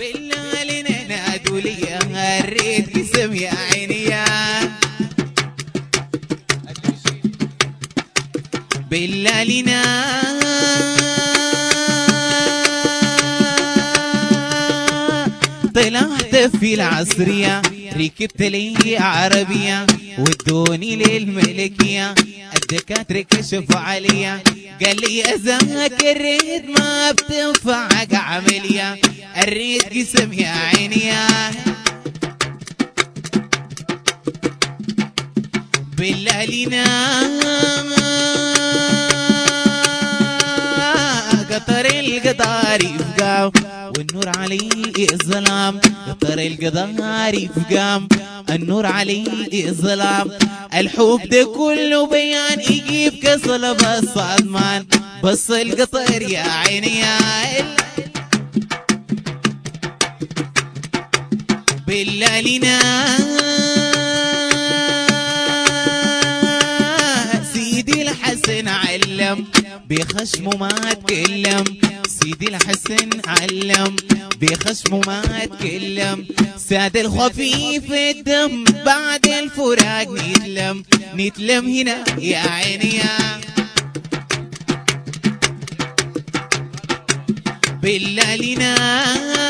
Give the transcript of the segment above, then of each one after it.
بالله لنا نادوا لي الريت قسم يا عيني يا بالله لنا طلعت في العصرية ركبت لي عربية ودوني للملكية الدكاترة كشفوا عليا قال لي اذاك الريد ما بتنفعك عملية الريد قسم يا عيني يا بالله لنا قطر القطار يفقام والنور عليه الظلام قطر القطار يفقام النور عليه الظلام الحب ده كله بيان يجيب كسل بس عدمان بس القطر يا عيني يا بالله لنا سيدي الحسن علم بخشمه ما تكلم سيدي الحسن علم بخشمه ما تكلم ساد الخفيف الدم بعد الفراق نتلم نتلم هنا يا عيني يا بالله لنا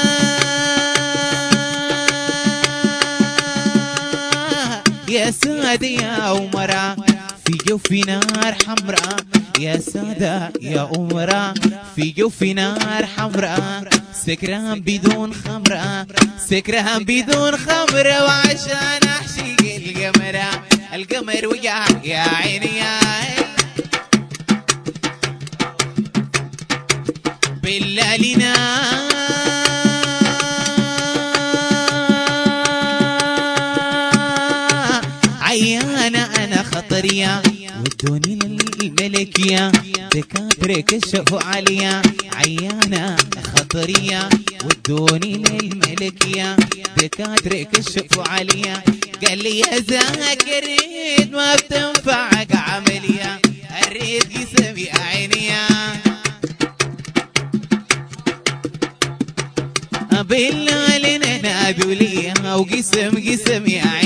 يا سادة يا أمرا في جوفي نار حمراء يا سادة يا أمرا في جوفي نار حمراء سكران بدون خمرة سكران بدون خمرة وعشان أحشق القمرة القمر وجع يا عيني يا بالله لنا عيانة أنا خطرية ودوني للملكية دكاترة كشفوا عليا عيانة خطرية ودوني للملكية دكاترة كشفوا عليا قال لي يا زاك الريد ما بتنفعك عملية الريد قسم يا عيني يا بالله لنا نادوا لي وقسم قسم يا